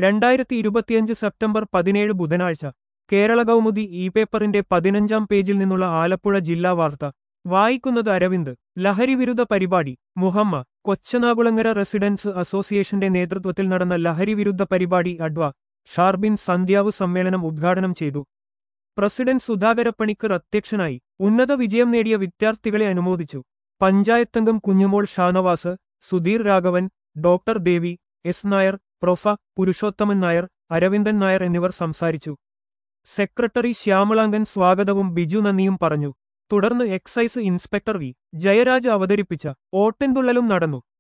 രണ്ടായിരത്തി ഇരുപത്തിയഞ്ച് സെപ്റ്റംബർ പതിനേഴ് ബുധനാഴ്ച കേരള കൗമുദി ഇ പേപ്പറിന്റെ പതിനഞ്ചാം പേജിൽ നിന്നുള്ള ആലപ്പുഴ ജില്ലാ വാർത്ത വായിക്കുന്നത് അരവിന്ദ് ലഹരിവിരുദ്ധ പരിപാടി മുഹമ്മ കൊച്ചനാകുളങ്ങര റെസിഡൻസ് അസോസിയേഷന്റെ നേതൃത്വത്തിൽ നടന്ന ലഹരിവിരുദ്ധ പരിപാടി അഡ്വ ഷാർബിൻ സന്ധ്യാവ് സമ്മേളനം ഉദ്ഘാടനം ചെയ്തു പ്രസിഡന്റ് സുധാകര പണിക്കർ അധ്യക്ഷനായി ഉന്നത വിജയം നേടിയ വിദ്യാർത്ഥികളെ അനുമോദിച്ചു പഞ്ചായത്തംഗം Kunjumol Shanavas Sudheer Raghavan doctor Devi S Nair prof Purushothaman Nair Aravindan Nair എന്നിവർ സംസാരിച്ചു സെക്രട്ടറി ശ്യാമളാങ്കൻ സ്വാഗതവും ബിജു നന്ദിയും പറഞ്ഞു തുടർന്ന് എക്സൈസ് ഇൻസ്പെക്ടർ വി ജയരാജ് അവതരിപ്പിച്ച ഓട്ടൻതുള്ളലും നടന്നു